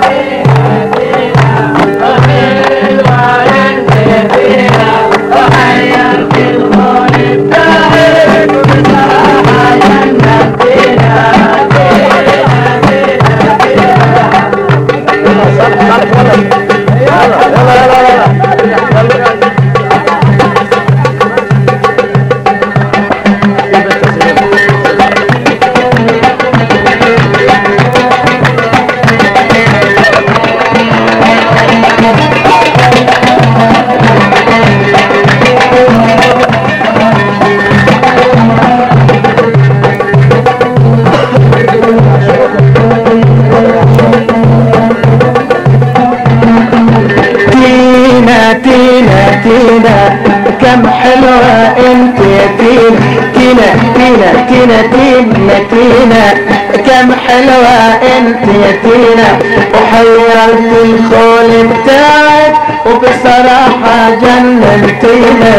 تينا تينا تينا كم حلوة انت يا تينا تينا تينا تينا تينا تينا كم حلوة انت يا تينا وحيرت الخول بتاعك وبصراحة جننتينا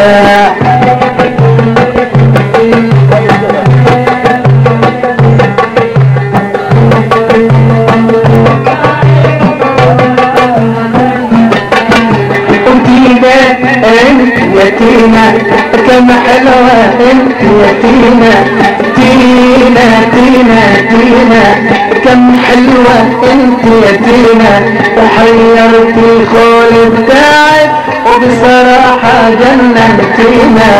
وتينا انت يا تينا كم حلوة انت يا تينا تينا تينا تينا كم حلوة انت يا تينا وحيرت الخول بتاعك وبصراحة جننتينا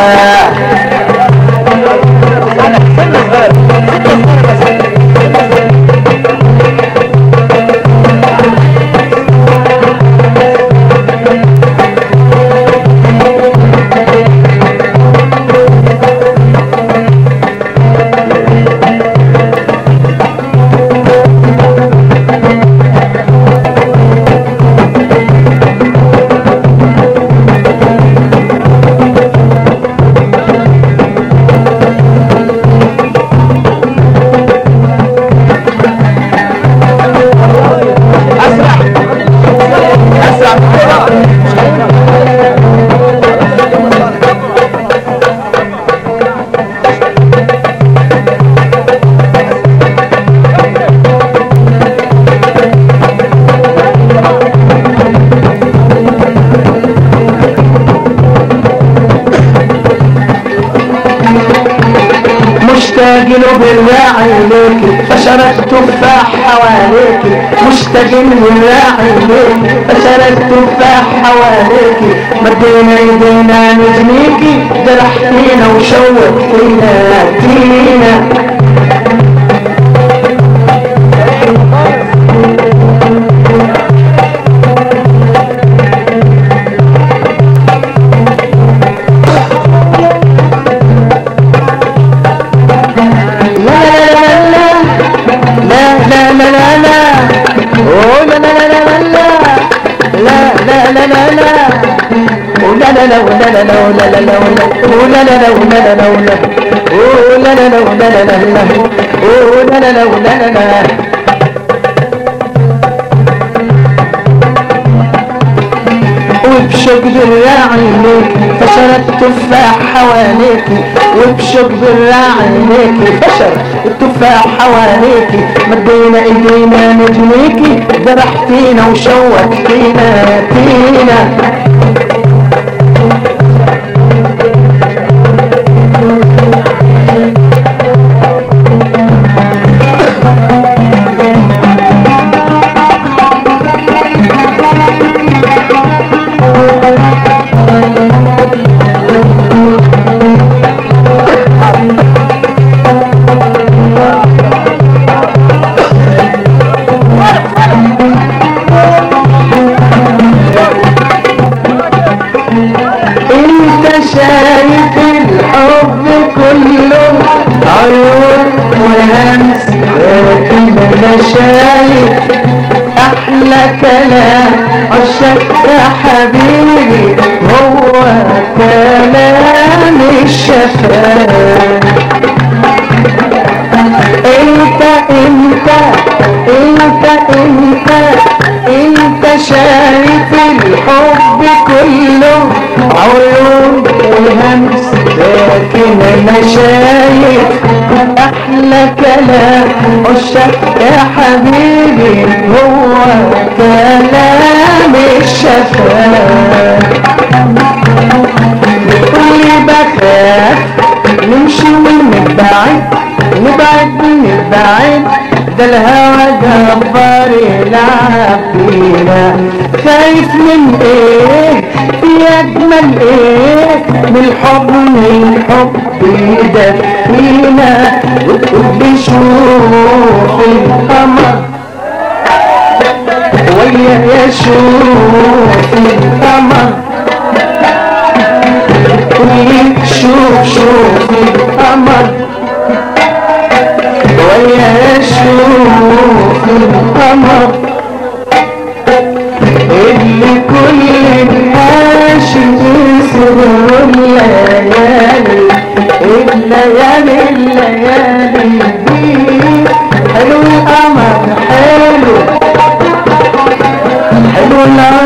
مشتاق له بالراعي ليك فشرت تفاح حواليك مشتاق له بالراعي ليك فشرت تفاح حواليك مدينا ايدينا نجنيكي جرحتينا وشوقتينا تينا لا لا لا لا لا لا أوه لا لا لا لا لا لا لا لا لا أوه لا لا لا ولا لا لا ولا لا لا ولا أوه لا لا لا ولا لا لا ولا أوه لا لا لا ولا لا لا لا أوه لا لا لا ولا لا لا وبشق بالراعي ليك فشرت تفاح حواليك وبشق بالراعي ليك فشرت التفاح حواليك مدينا ايدينا نجنيكي ذبحتينا وشوقتينا تينا انت شايف الحب كله عيون وهمس لكن انا شايف احلى كلام عشق يا حبيبي هو كلام الشفاء انت انت انت انت انت شايف الحب كله عيون وهمس لكن انا شايف احلى كلام عشاق يا حبيبي هو كلام الشفاء بتقولي بخاف نمشي ونبعد نبعد نبعد ده الهوى جبار يلعب فينا خايف من ايه في اجمل ايه من الحب من الحب يدفينا وتقول شوف القمر ويا يا شوف القمر تقولي شوف شوف القمر ويا شوف القمر اللي كل الناس يسروا الليالي الليالي الليالي دي حلو القمر حلو حلو القمر